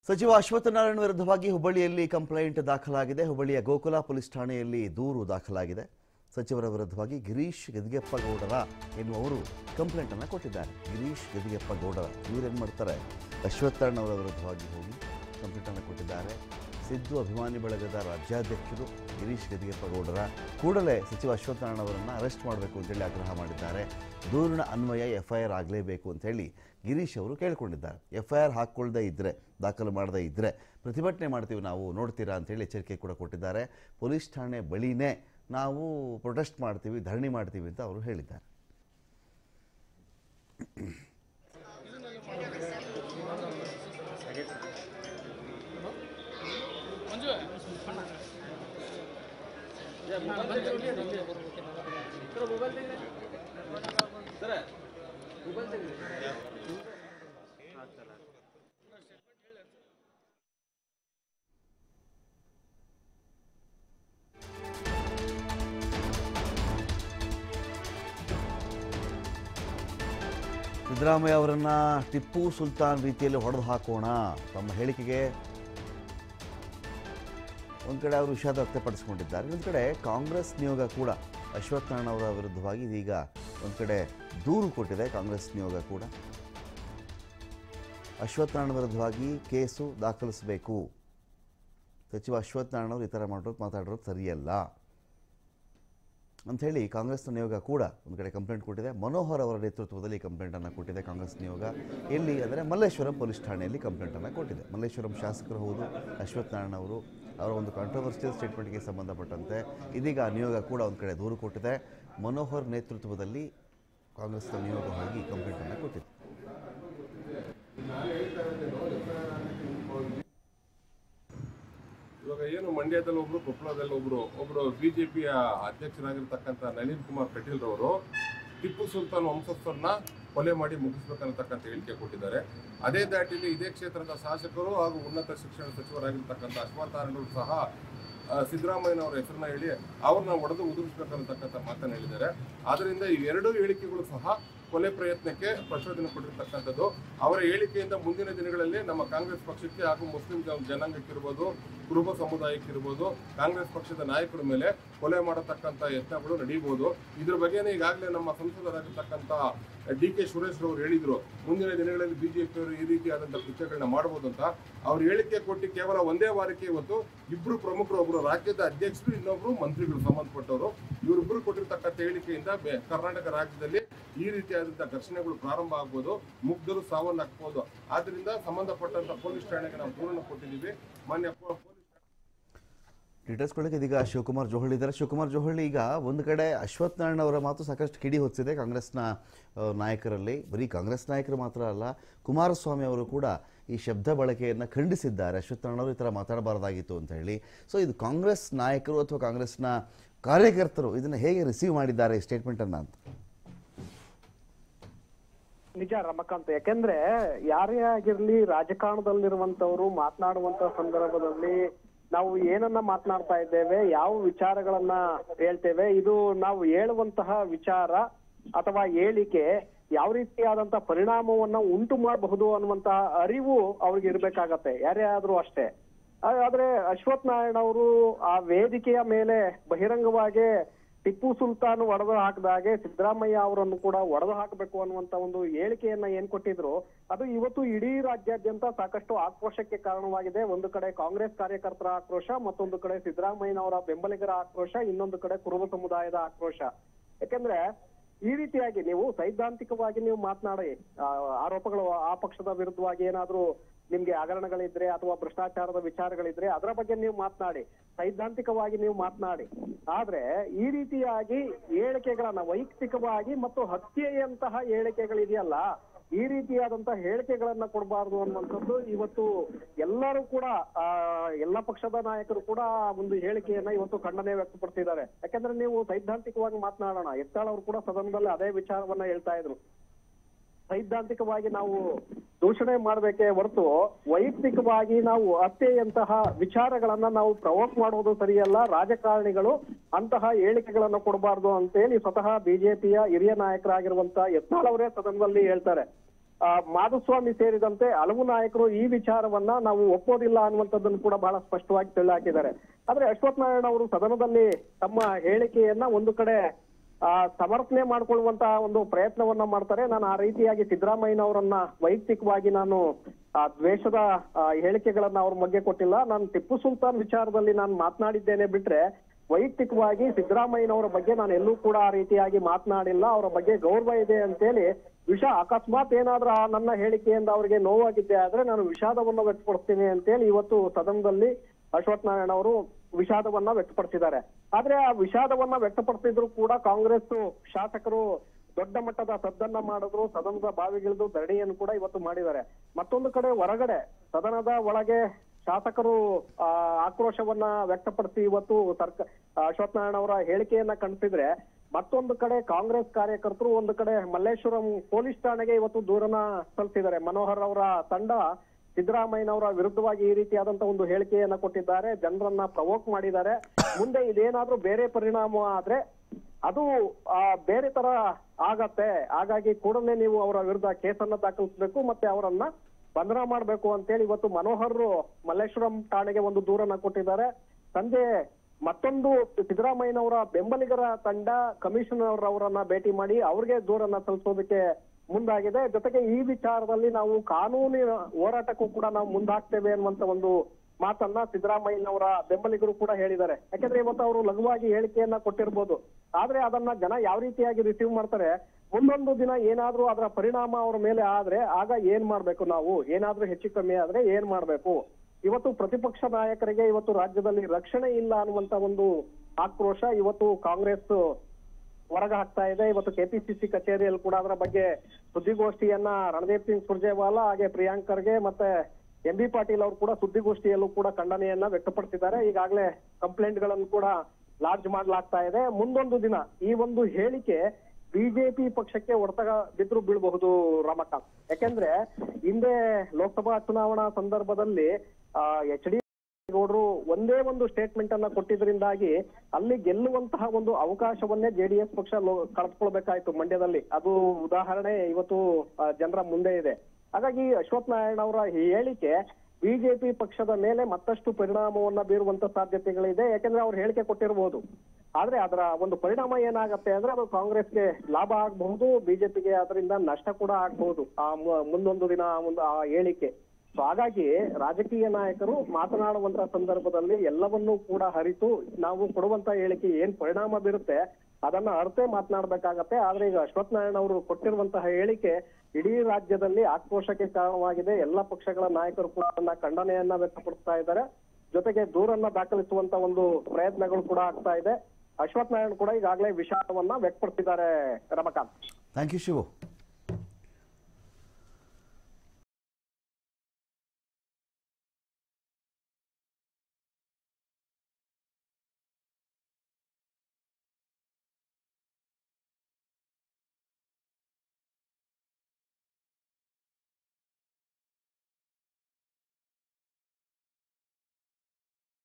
ಸಚಿವ ಅಶ್ವತ್ಥನಾರಾಯಣ ವಿರುದ್ಧವಾಗಿ ಹುಬ್ಬಳ್ಳಿಯಲ್ಲಿ ಕಂಪ್ಲೇಂಟ್ ದಾಖಲಾಗಿದೆ ಹುಬ್ಬಳ್ಳಿಯ ಗೋಕುಲ ಪೊಲೀಸ್ ಠಾಣೆಯಲ್ಲಿ ದೂರು ದಾಖಲಾಗಿದೆ ಸಚಿವರ ವಿರುದ್ಧವಾಗಿ ಗಿರೀಶ್ ಗದಿಗೆಪ್ಪ ಗೌಡರ ಎನ್ನುವರು ಕಂಪ್ಲೇಂಟ್ ಅನ್ನು ಕೊಟ್ಟಿದ್ದಾರೆ ಗಿರೀಶ್ ಗದಿಗೆಪ್ಪ ಗೌಡರ ಇವರೇನು ಮಾಡ್ತಾರೆ ಅಶ್ವತ್ಥನಾರಾಯಣ ಅವರ ವಿರುದ್ಧವಾಗಿ ಹೋಗಿ ಕಂಪ್ಲೇಂಟ್ ಅನ್ನು ಕೊಟ್ಟಿದ್ದಾರೆ ಸಿದ್ದು ಅಭಿಮಾನಿ ಬಳಗದ ರಾಜ್ಯಾಧ್ಯಕ್ಷರು ಗಿರೀಶ್ ಗದಿಗೆಪ್ಪ ಗೌಡರ ಕೂಡಲೇ ಸಚಿವ ಅಶ್ವತ್ಥನಾರಾಯಣ ಅವರನ್ನು ಅರೆಸ್ಟ್ ಮಾಡಬೇಕು ಅಂತೇಳಿ ಆಗ್ರಹ ಮಾಡಿದ್ದಾರೆ ದೂರಿನ ಅನ್ವಯ ಎಫ್ ಐ ಆರ್ ಆಗಲೇಬೇಕು ಅಂತೇಳಿ ಗಿರೀಶ್ ಅವರು ಕೇಳಿಕೊಂಡಿದ್ದಾರೆ ಎಫ್ ಐ ಆರ್ ಹಾಕ್ಕೊಳ್ಳದೆ ಇದ್ದರೆ ದಾಖಲು ಮಾಡದೇ ಇದ್ದರೆ ಪ್ರತಿಭಟನೆ ಮಾಡ್ತೀವಿ ನಾವು ನೋಡ್ತೀರಾ ಅಂತೇಳಿ ಎಚ್ಚರಿಕೆ ಕೂಡ ಕೊಟ್ಟಿದ್ದಾರೆ ಪೊಲೀಸ್ ಠಾಣೆ ಬಳಿನೇ ನಾವು ಪ್ರೊಟೆಸ್ಟ್ ಮಾಡ್ತೀವಿ ಧರಣಿ ಮಾಡ್ತೀವಿ ಅಂತ ಅವರು ಹೇಳಿದ್ದಾರೆ ಸಿದ್ದರಾಮಯ್ಯ ಅವರನ್ನು ಟಿಪ್ಪು ಸುಲ್ತಾನ್ ರೀತಿಯಲ್ಲಿ ಹೊಡೆದು ಹಾಕೋಣ ತಮ್ಮ ಹೇಳಿಕೆಗೆ ಒಂದು ಕಡೆ ಅವರು ವಿಷಾದ ವ್ಯಕ್ತಪಡಿಸಿಕೊಂಡಿದ್ದಾರೆ ಇನ್ನೊಂದು ಕಡೆ ಕಾಂಗ್ರೆಸ್ ನಿಯೋಗ ಕೂಡ ಅಶ್ವತ್ಥನಾರಾಯಣ ಅವರ ವಿರುದ್ಧವಾಗಿ ಇದೀಗ ಒಂದು ಕಡೆ ದೂರು ಕೊಟ್ಟಿದೆ ಕಾಂಗ್ರೆಸ್ ನಿಯೋಗ ಕೂಡ ಅಶ್ವತ್ಥನಾರಾಯಣ ವಿರುದ್ಧವಾಗಿ ಕೇಸು ದಾಖಲಿಸಬೇಕು ಸಚಿವ ಅಶ್ವತ್ಥನಾರಾಯಣ ಅವರು ಈ ಥರ ಮಾಡೋದು ಮಾತಾಡೋದು ಸರಿಯಲ್ಲ ಅಂಥೇಳಿ ಕಾಂಗ್ರೆಸ್ನ ನಿಯೋಗ ಕೂಡ ಒಂದು ಕಡೆ ಕಂಪ್ಲೇಂಟ್ ಕೊಟ್ಟಿದೆ ಮನೋಹರ್ ಅವರ ನೇತೃತ್ವದಲ್ಲಿ ಕಂಪ್ಲೇಂಟನ್ನು ಕೊಟ್ಟಿದೆ ಕಾಂಗ್ರೆಸ್ ನಿಯೋಗ ಎಲ್ಲಿ ಅಂದರೆ ಮಲ್ಲೇಶ್ವರಂ ಪೊಲೀಸ್ ಠಾಣೆಯಲ್ಲಿ ಕಂಪ್ಲೇಂಟನ್ನು ಕೊಟ್ಟಿದೆ ಮಲ್ಲೇಶ್ವರಂ ಶಾಸಕರು ಹೌದು ಅಶ್ವತ್ಥನಾರಾಯಣ ಅವರು ಅವರ ಒಂದು ಕಾಂಟ್ರವರ್ಷಿಯಲ್ ಸ್ಟೇಟ್ಮೆಂಟ್ಗೆ ಸಂಬಂಧಪಟ್ಟಂತೆ ಇದೀಗ ಆ ನಿಯೋಗ ಕೂಡ ಒಂದು ಕಡೆ ದೂರು ಕೊಟ್ಟಿದೆ ಮನೋಹರ್ ನೇತೃತ್ವದಲ್ಲಿ ಕಾಂಗ್ರೆಸ್ನ ನಿಯೋಗ ಹೋಗಿ ಕಂಪ್ಲೇಂಟನ್ನು ಕೊಟ್ಟಿದೆ ಇವಾಗ ಏನು ಮಂಡ್ಯದಲ್ಲಿ ಒಬ್ರು ಕೊಪ್ಪಳದಲ್ಲಿ ಒಬ್ರು ಒಬ್ರು ಬಿಜೆಪಿಯ ಅಧ್ಯಕ್ಷರಾಗಿರ್ತಕ್ಕಂಥ ನಳಿನ್ ಕುಮಾರ್ ಕಟೀಲ್ ರವರು ಟಿಪ್ಪು ಸುಲ್ತಾನ್ ವಂಶಸ್ಥರನ್ನ ಕೊಲೆ ಮಾಡಿ ಮುಗಿಸ್ಬೇಕನ್ನತಕ್ಕಂಥ ಹೇಳಿಕೆ ಕೊಟ್ಟಿದ್ದಾರೆ ಅದೇ ದಾಟಿಲಿ ಇದೇ ಕ್ಷೇತ್ರದ ಶಾಸಕರು ಹಾಗೂ ಉನ್ನತ ಶಿಕ್ಷಣ ಸಚಿವರಾಗಿರ್ತಕ್ಕಂಥ ಅಶ್ವತ್ಥಾರಣರು ಸಹ ಆ, ಸಿದ್ದರಾಮಯ್ಯನವರ ಹೆಸರನ್ನ ಹೇಳಿ ಅವ್ರನ್ನ ಒಡೆದು ಉದುರಿಸ್ಬೇಕನ್ನತಕ್ಕಂಥ ಮಾತನ್ನು ಹೇಳಿದ್ದಾರೆ ಆದ್ರಿಂದ ಈ ಎರಡೂ ಹೇಳಿಕೆಗಳು ಸಹ ಕೊಲೆ ಪ್ರಯತ್ನಕ್ಕೆ ಪ್ರಚೋದನೆ ಕೊಟ್ಟಿರ್ತಕ್ಕಂಥದ್ದು ಅವರ ಹೇಳಿಕೆಯಿಂದ ಮುಂದಿನ ದಿನಗಳಲ್ಲಿ ನಮ್ಮ ಕಾಂಗ್ರೆಸ್ ಪಕ್ಷಕ್ಕೆ ಹಾಗೂ ಮುಸ್ಲಿಂ ಜ- ಜನಾಂಗಕ್ಕಿರ್ಬೋದು ಕುರುಬ ಸಮುದಾಯಕ್ಕಿರ್ಬೋದು ಕಾಂಗ್ರೆಸ್ ಪಕ್ಷದ ನಾಯಕರ ಮೇಲೆ ಕೊಲೆ ಮಾಡತಕ್ಕಂಥ ಯತ್ನಗಳು ನಡೀಬಹುದು ಇದ್ರ ಬಗ್ಗೆನೇ ಈಗಾಗಲೇ ನಮ್ಮ ಸಂಸದರಾಗಿರ್ತಕ್ಕಂಥ ಡಿ ಕೆ ಸುರೇಶ್ ಅವರು ಹೇಳಿದ್ರು ಮುಂದಿನ ದಿನಗಳಲ್ಲಿ ಬಿಜೆಪಿಯವರು ಈ ರೀತಿಯಾದಂಥ ಕೃತ್ಯಗಳನ್ನ ಮಾಡಬಹುದು ಅಂತ ಅವ್ರು ಹೇಳಿಕೆ ಕೊಟ್ಟು ಕೇವಲ ಒಂದೇ ವಾರಕ್ಕೆ ಇವತ್ತು ಇಬ್ರು ಪ್ರಮುಖರು ಒಬ್ರು ರಾಜ್ಯದ ಅಧ್ಯಕ್ಷರು ಇನ್ನೊಬ್ರು ಮಂತ್ರಿಗಳು ಸಂಬಂಧಪಟ್ಟವರು ಇವರಿಬ್ಬರು ಕೊಟ್ಟಿರ್ತಕ್ಕಂಥ ಹೇಳಿಕೆಯಿಂದ ಬೆ- ಕರ್ನಾಟಕ ರಾಜ್ಯದಲ್ಲಿ ಈ ರೀತಿಯಾದಂಥ ಘರ್ಷಣೆಗಳು ಪ್ರಾರಂಭ ಆಗ್ಬೋದು ಮುಗ್ಧರು ಸಾವನ್ನಪ್ಪಬಹುದು ಆದ್ರಿಂದ ಸಂಬಂಧಪಟ್ಟಂತ ಪೊಲೀಸ್ ಠಾಣೆಗೆ ನಾವು ದೂರನ್ನು ಕೊಟ್ಟಿದ್ದೀವಿ ಮಾನ್ಯ ಪೊ- ಪೊಲೀಸ್ ಡೀಟೇಲ್ಸ್ ಕೊಡೋಕೆ ಇದೀಗ ಶಿವಕುಮಾರ್ ಜೋಹಳಿ ಇದ್ದಾರೆ ಶಿವಕುಮಾರ್ ಜೋಹಳಿ ಈಗ ಒಂದು ಕಡೆ ಅಶ್ವತ್ಥನಾರಾಯಣ ಅವರ ಮಾತು ಸಾಕಷ್ಟು ಕಿಡಿ ಹೊತ್ತಿದೆ ಕಾಂಗ್ರೆಸ್ನ ಆ, ನಾಯಕರಲ್ಲಿ ಬರೀ ಕಾಂಗ್ರೆಸ್ ನಾಯಕರು ಮಾತ್ರ ಅಲ್ಲ ಕುಮಾರಸ್ವಾಮಿ ಅವರು ಕೂಡ ಈ ಶಬ್ದ ಬಳಕೆಯನ್ನು ಖಂಡಿಸಿದ್ದಾರೆ ಅಶ್ವತ್ಥನಾರಾಯಣ ಅವರು ಈ ಥರ ಮಾತಾಡಬಾರ್ದಾಗಿತ್ತು ಅಂತ ಹೇಳಿ ಸೊ ಇದು ಕಾಂಗ್ರೆಸ್ ನಾಯಕರು ಅಥವಾ ಕಾಂಗ್ರೆಸ್ನ ಕಾರ್ಯಕರ್ತರು ಇದನ್ನು ಹೇಗೆ ರಿಸೀವ್ ಮಾಡಿದ್ದಾರೆ ಈ ಸ್ಟೇಟ್ಮೆಂಟನ್ನು ಅಂತ ನಿಜ ರಮಕಾಂತ್ ಯಾಕೆಂದ್ರೆ ಯಾರೇ ಆಗಿರ್ಲಿ ರಾಜಕಾರಣದಲ್ಲಿರುವಂತವ್ರು ಮಾತನಾಡುವಂತ ಸಂದರ್ಭದಲ್ಲಿ ನಾವು ಏನನ್ನ ಮಾತನಾಡ್ತಾ ಇದ್ದೇವೆ ಯಾವ ವಿಚಾರಗಳನ್ನ ಹೇಳ್ತೇವೆ ಇದು ನಾವು ಹೇಳುವಂತಹ ವಿಚಾರ ಅಥವಾ ಹೇಳಿಕೆ ಯಾವ ರೀತಿಯಾದಂತ ಪರಿಣಾಮವನ್ನ ಉಂಟು ಮಾಡಬಹುದು ಅನ್ನುವಂತಹ ಅರಿವು ಅವ್ರಿಗೆ ಇರ್ಬೇಕಾಗತ್ತೆ ಯಾರೇ ಆದ್ರೂ ಅಷ್ಟೇ ಆ- ಆದ್ರೆ ಅಶ್ವಥ್ ನಾರಾಯಣ ಅವರು ಆ ವೇದಿಕೆಯ ಮೇಲೆ ಬಹಿರಂಗವಾಗಿ ಟಿಪ್ಪು ಸುಲ್ತಾನ್ ಒಡೆದು ಹಾಕಿದಾಗೆ ಸಿದ್ದರಾಮಯ್ಯ ಅವರನ್ನು ಕೂಡ ಒಡೆದು ಹಾಕಬೇಕು ಅನ್ನುವಂತ ಒಂದು ಹೇಳಿಕೆಯನ್ನ ಏನ್ ಕೊಟ್ಟಿದ್ರು ಅದು ಇವತ್ತು ಇಡೀ ರಾಜ್ಯಾದ್ಯಂತ ಸಾಕಷ್ಟು ಆಕ್ರೋಶಕ್ಕೆ ಕಾರಣವಾಗಿದೆ ಒಂದು ಕಡೆ ಕಾಂಗ್ರೆಸ್ ಕಾರ್ಯಕರ್ತರ ಆಕ್ರೋಶ ಮತ್ತೊಂದು ಕಡೆ ಸಿದ್ದರಾಮಯ್ಯನವರ ಬೆಂಬಲಿಗರ ಆಕ್ರೋಶ ಇನ್ನೊಂದು ಕಡೆ ಕುರುಬ ಸಮುದಾಯದ ಆಕ್ರೋಶ ಯಾಕೆಂದ್ರೆ ಈ ರೀತಿಯಾಗಿ ನೀವು ಸೈದ್ಧಾಂತಿಕವಾಗಿ ನೀವು ಮಾತನಾಡಿ ಆ, ಆರೋಪಗಳು ಆ ಪಕ್ಷದ ವಿರುದ್ಧವಾಗಿ ಏನಾದ್ರೂ ನಿಮ್ಗೆ ಹಗರಣಗಳಿದ್ರೆ ಅಥವಾ ಭ್ರಷ್ಟಾಚಾರದ ವಿಚಾರಗಳಿದ್ರೆ ಅದರ ಬಗ್ಗೆ ನೀವು ಮಾತನಾಡಿ ಸೈದ್ಧಾಂತಿಕವಾಗಿ ನೀವು ಮಾತನಾಡಿ ಆದ್ರೆ ಈ ರೀತಿಯಾಗಿ ಹೇಳಿಕೆಗಳನ್ನ ವೈಯಕ್ತಿಕವಾಗಿ ಮತ್ತು ಹತ್ಯೆಯಂತಹ ಹೇಳಿಕೆಗಳಿದೆಯಲ್ಲ ಈ ರೀತಿಯಾದಂತಹ ಹೇಳಿಕೆಗಳನ್ನ ಕೊಡಬಾರ್ದು ಅನ್ನುವಂಥದ್ದು ಇವತ್ತು ಎಲ್ಲರೂ ಕೂಡ ಆ ಎಲ್ಲ ಪಕ್ಷದ ನಾಯಕರು ಕೂಡ ಆ ಒಂದು ಹೇಳಿಕೆಯನ್ನ ಇವತ್ತು ಖಂಡನೆ ವ್ಯಕ್ತಪಡಿಸಿದ್ದಾರೆ ಯಾಕಂದ್ರೆ ನೀವು ಸೈದ್ಧಾಂತಿಕವಾಗಿ ಮಾತನಾಡೋಣ ಎತ್ತಾಳ್ ಅವರು ಕೂಡ ಸದನದಲ್ಲಿ ಅದೇ ವಿಚಾರವನ್ನ ಹೇಳ್ತಾ ಇದ್ರು ಸೈದ್ಧಾಂತಿಕವಾಗಿ ನಾವು ದೂಷಣೆ ಮಾಡಬೇಕೇ ಹೊರತು ವೈಯಕ್ತಿಕವಾಗಿ ನಾವು ಹತ್ಯೆಯಂತಹ ವಿಚಾರಗಳನ್ನ ನಾವು ಪ್ರವೋಕ್ ಮಾಡುವುದು ಸರಿಯಲ್ಲ ರಾಜಕಾರಣಿಗಳು ಅಂತಹ ಹೇಳಿಕೆಗಳನ್ನ ಕೊಡಬಾರ್ದು ಅಂತೇಳಿ ಸ್ವತಃ ಬಿಜೆಪಿಯ ಹಿರಿಯ ನಾಯಕರಾಗಿರುವಂತ ಯತ್ನಾಳ್ ಅವರೇ ಸದನದಲ್ಲಿ ಹೇಳ್ತಾರೆ ಆ, ಮಾಧುಸ್ವಾಮಿ ಸೇರಿದಂತೆ ಹಲವು ನಾಯಕರು ಈ ವಿಚಾರವನ್ನ ನಾವು ಒಪ್ಪೋದಿಲ್ಲ ಅನ್ನುವಂಥದ್ದನ್ನು ಕೂಡ ಬಹಳ ಸ್ಪಷ್ಟವಾಗಿ ತಳ್ಳಿ ಹಾಕಿದ್ದಾರೆ ಆದ್ರೆ ಅಶ್ವಥ್ ನಾರಾಯಣ ಅವರು ಸದನದಲ್ಲಿ ತಮ್ಮ ಹೇಳಿಕೆಯನ್ನ ಒಂದು ಕಡೆ ಆ ಸಮರ್ಥನೆ ಮಾಡ್ಕೊಳ್ಳುವಂತಹ ಒಂದು ಪ್ರಯತ್ನವನ್ನ ಮಾಡ್ತಾರೆ ನಾನು ಆ ರೀತಿಯಾಗಿ ಸಿದ್ದರಾಮಯ್ಯನವರನ್ನ ವೈಯಕ್ತಿಕವಾಗಿ ನಾನು ಆ ದ್ವೇಷದ ಆ, ಹೇಳಿಕೆಗಳನ್ನ ಅವ್ರ ಬಗ್ಗೆ ಕೊಟ್ಟಿಲ್ಲ ನಾನು ಟಿಪ್ಪು ಸುಲ್ತಾನ್ ವಿಚಾರದಲ್ಲಿ ನಾನು ಮಾತನಾಡಿದ್ದೇನೆ ಬಿಟ್ರೆ ವೈಯಕ್ತಿಕವಾಗಿ ಸಿದ್ದರಾಮಯ್ಯನವರ ಬಗ್ಗೆ ನಾನು ಎಲ್ಲೂ ಕೂಡ ಆ ರೀತಿಯಾಗಿ ಮಾತನಾಡಿಲ್ಲ ಅವರ ಬಗ್ಗೆ ಗೌರವ ಇದೆ ಅಂತೇಳಿ ವಿಷ ಅಕಸ್ಮಾತ್ ಏನಾದ್ರೂ ಆ ನನ್ನ ಹೇಳಿಕೆಯಿಂದ ಅವರಿಗೆ ನೋವಾಗಿದ್ದೆ ಆದ್ರೆ ನಾನು ವಿಷಾದವನ್ನು ವ್ಯಕ್ತಪಡಿಸ್ತೀನಿ ಅಂತೇಳಿ ಇವತ್ತು ಸದನದಲ್ಲಿ ಅಶ್ವಥ್ ನಾರಾಯಣ ಅವರು ವಿಷಾದವನ್ನ ವ್ಯಕ್ತಪಡಿಸಿದ್ದಾರೆ ಆದ್ರೆ ಆ ವಿಷಾದವನ್ನ ವ್ಯಕ್ತಪಡಿಸಿದ್ರು ಕೂಡ ಕಾಂಗ್ರೆಸ್ ಶಾಸಕರು ದೊಡ್ಡ ಮಟ್ಟದ ಸದ್ದನ್ನ ಮಾಡಿದ್ರು ಸದನದ ಬಾವಿಗಿಳಿದು ಧರಣಿಯನ್ನು ಕೂಡ ಇವತ್ತು ಮಾಡಿದ್ದಾರೆ ಮತ್ತೊಂದು ಕಡೆ ಹೊರಗಡೆ ಸದನದ ಒಳಗೆ ಶಾಸಕರು ಆ, ಆಕ್ರೋಶವನ್ನ ವ್ಯಕ್ತಪಡಿಸಿ ಇವತ್ತು ಸರ್ಕ ಅಶ್ವಥ್ ನಾರಾಯಣ ಅವರ ಹೇಳಿಕೆಯನ್ನ ಖಂಡಿಸಿದ್ರೆ ಮತ್ತೊಂದು ಕಡೆ ಕಾಂಗ್ರೆಸ್ ಕಾರ್ಯಕರ್ತರು ಒಂದು ಕಡೆ ಮಲ್ಲೇಶ್ವರಂ ಪೊಲೀಸ್ ಠಾಣೆಗೆ ಇವತ್ತು ದೂರನ ಸಲ್ಲಿಸಿದ್ದಾರೆ ಮನೋಹರ್ ಅವರ ತಂಡ ಸಿದ್ದರಾಮಯ್ಯನವರ ವಿರುದ್ಧವಾಗಿ ಈ ರೀತಿಯಾದಂತ ಒಂದು ಹೇಳಿಕೆಯನ್ನ ಕೊಟ್ಟಿದ್ದಾರೆ ಜನರನ್ನ ಪ್ರವೋಕ್ ಮಾಡಿದ್ದಾರೆ ಮುಂದೆ ಇದೇನಾದ್ರೂ ಬೇರೆ ಪರಿಣಾಮ ಆದ್ರೆ ಅದು ಆ, ಬೇರೆ ತರ ಆಗತ್ತೆ ಹಾಗಾಗಿ ಕೂಡಲೇ ನೀವು ಅವರ ವಿರುದ್ಧ ಕೇಸನ್ನ ದಾಖಲಿಸಬೇಕು ಮತ್ತೆ ಅವರನ್ನ ಬಂಧನ ಮಾಡ್ಬೇಕು ಅಂತೇಳಿ ಇವತ್ತು ಮನೋಹರ್ ಮಲ್ಲೇಶ್ವರಂ ಠಾಣೆಗೆ ಒಂದು ದೂರನ್ನ ಕೊಟ್ಟಿದ್ದಾರೆ ಸಂಜೆ ಮತ್ತೊಂದು ಸಿದ್ದರಾಮಯ್ಯನವರ ಬೆಂಬಲಿಗರ ತಂಡ ಕಮಿಷನರ್ ಅವರನ್ನ ಭೇಟಿ ಮಾಡಿ ಅವ್ರಿಗೆ ದೂರನ್ನ ಸಲ್ಲಿಸೋದಕ್ಕೆ ಮುಂದಾಗಿದೆ ಜೊತೆಗೆ ಈ ವಿಚಾರದಲ್ಲಿ ನಾವು ಕಾನೂನಿನ ಹೋರಾಟಕ್ಕೂ ಕೂಡ ನಾವು ಮುಂದಾಗ್ತೇವೆ ಅನ್ನುವಂತ ಒಂದು ಮಾತನ್ನ ಸಿದ್ದರಾಮಯ್ಯನವರ ಬೆಂಬಲಿಗರು ಕೂಡ ಹೇಳಿದ್ದಾರೆ ಯಾಕಂದ್ರೆ ಇವತ್ತು ಅವರು ಲಘುವಾಗಿ ಹೇಳಿಕೆಯನ್ನ ಕೊಟ್ಟಿರ್ಬೋದು ಆದ್ರೆ ಅದನ್ನ ಜನ ಯಾವ ರೀತಿಯಾಗಿ ರಿಸೀವ್ ಮಾಡ್ತಾರೆ ಮುಂದೊಂದು ದಿನ ಏನಾದ್ರೂ ಅದರ ಪರಿಣಾಮ ಅವರ ಮೇಲೆ ಆದ್ರೆ ಆಗ ಏನ್ ಮಾಡ್ಬೇಕು ನಾವು ಏನಾದ್ರೂ ಹೆಚ್ಚು ಕಮ್ಮಿ ಆದ್ರೆ ಏನ್ ಮಾಡ್ಬೇಕು ಇವತ್ತು ಪ್ರತಿಪಕ್ಷ ನಾಯಕರಿಗೆ ಇವತ್ತು ರಾಜ್ಯದಲ್ಲಿ ರಕ್ಷಣೆ ಇಲ್ಲ ಅನ್ನುವಂತ ಒಂದು ಆಕ್ರೋಶ ಇವತ್ತು ಕಾಂಗ್ರೆಸ್ ಹೊರಗೆ ಹಾಕ್ತಾ ಇದೆ ಇವತ್ತು ಕೆಪಿಸಿಸಿ ಕಚೇರಿಯಲ್ಲಿ ಕೂಡ ಅದರ ಬಗ್ಗೆ ಸುದ್ದಿಗೋಷ್ಠಿಯನ್ನ ರಣದೀಪ್ ಸಿಂಗ್ ಸುರ್ಜೇವಾಲಾ ಹಾಗೆ ಪ್ರಿಯಾಂಕ್ ಖರ್ಗೆ ಮತ್ತೆ ಎಂ ಬಿ ಪಾಟೀಲ್ ಅವರು ಕೂಡ ಸುದ್ದಿಗೋಷ್ಠಿಯಲ್ಲೂ ಕೂಡ ಖಂಡನೆಯನ್ನ ವ್ಯಕ್ತಪಡಿಸಿದ್ದಾರೆ ಈಗಾಗಲೇ ಕಂಪ್ಲೇಂಟ್ ಗಳನ್ನು ಕೂಡ ಲಾಡ್ಜ್ ಮಾಡಲಾಗ್ತಾ ಇದೆ ಮುಂದೊಂದು ದಿನ ಈ ಒಂದು ಹೇಳಿಕೆ ಬಿಜೆಪಿ ಪಕ್ಷಕ್ಕೆ ಹೊಡೆತ ಬಿದ್ರು ಬೀಳಬಹುದು ರಮಕಾಂತ್ ಯಾಕೆಂದ್ರೆ ಹಿಂದೆ ಲೋಕಸಭಾ ಚುನಾವಣಾ ಸಂದರ್ಭದಲ್ಲಿ ಎಚ್ ಡಿ ಗೌಡ್ರು ಒಂದೇ ಒಂದು ಸ್ಟೇಟ್ಮೆಂಟ್ ಅನ್ನ ಕೊಟ್ಟಿದ್ರಿಂದಾಗಿ ಅಲ್ಲಿ ಗೆಲ್ಲುವಂತಹ ಒಂದು ಅವಕಾಶವನ್ನೇ ಜೆಡಿಎಸ್ ಪಕ್ಷ ಲೋ- ಕಳೆದುಕೊಳ್ಬೇಕಾಯ್ತು ಮಂಡ್ಯದಲ್ಲಿ ಅದು ಉದಾಹರಣೆ ಇವತ್ತು ಆ, ಜನರ ಮುಂದೆ ಇದೆ ಹಾಗಾಗಿ ಅಶ್ವಥ್ ನಾರಾಯಣ ಅವರ ಈ ಹೇಳಿಕೆ ಬಿಜೆಪಿ ಪಕ್ಷದ ಮೇಲೆ ಮತ್ತಷ್ಟು ಪರಿಣಾಮವನ್ನ ಬೀರುವಂತ ಸಾಧ್ಯತೆಗಳಿದೆ ಯಾಕಂದ್ರೆ ಅವ್ರು ಹೇಳಿಕೆ ಕೊಟ್ಟಿರಬಹುದು ಆದ್ರೆ ಅದರ ಒಂದು ಪರಿಣಾಮ ಏನಾಗತ್ತೆ ಅಂದ್ರೆ ಅದು ಕಾಂಗ್ರೆಸ್ಗೆ ಲಾಭ ಆಗಬಹುದು ಬಿಜೆಪಿಗೆ ಅದರಿಂದ ನಷ್ಟ ಕೂಡ ಆಗಬಹುದು ಆ ಮು- ಮುಂದೊಂದು ದಿನ ಆ ಒಂದು ಆ ಹೇಳಿಕೆ ಸೊ ಹಾಗಾಗಿ ರಾಜಕೀಯ ನಾಯಕರು ಮಾತನಾಡುವಂತ ಸಂದರ್ಭದಲ್ಲಿ ಎಲ್ಲವನ್ನೂ ಕೂಡ ಹರಿತು ನಾವು ಕೊಡುವಂತ ಹೇಳಿಕೆ ಏನ್ ಪರಿಣಾಮ ಬೀರುತ್ತೆ ಅದನ್ನ ಅರ್ತೆ ಮಾತನಾಡ್ಬೇಕಾಗತ್ತೆ ಆದ್ರೆ ಈಗ ಅಶ್ವಥ್ ನಾರಾಯಣ ಅವರು ಕೊಟ್ಟಿರುವಂತಹ ಹೇಳಿಕೆ ಇಡೀ ರಾಜ್ಯದಲ್ಲಿ ಆಕ್ರೋಶಕ್ಕೆ ಕಾರಣವಾಗಿದೆ ಎಲ್ಲ ಪಕ್ಷಗಳ ನಾಯಕರು ಕೂಡ ಅದನ್ನ ಖಂಡನೆಯನ್ನ ವ್ಯಕ್ತಪಡಿಸ್ತಾ ಇದ್ದಾರೆ ಜೊತೆಗೆ ದೂರನ್ನ ದಾಖಲಿಸುವಂತ ಒಂದು ಪ್ರಯತ್ನಗಳು ಕೂಡ ಆಗ್ತಾ ಇದೆ ಅಶ್ವಥ್ ನಾರಾಯಣ ಕೂಡ ಈಗಾಗಲೇ ವಿಷಾದವನ್ನ ವ್ಯಕ್ತಪಡಿಸಿದ್ದಾರೆ ರಮಕಾಂತ್ ಥ್ಯಾಂಕ್ ಯು ಶಿವು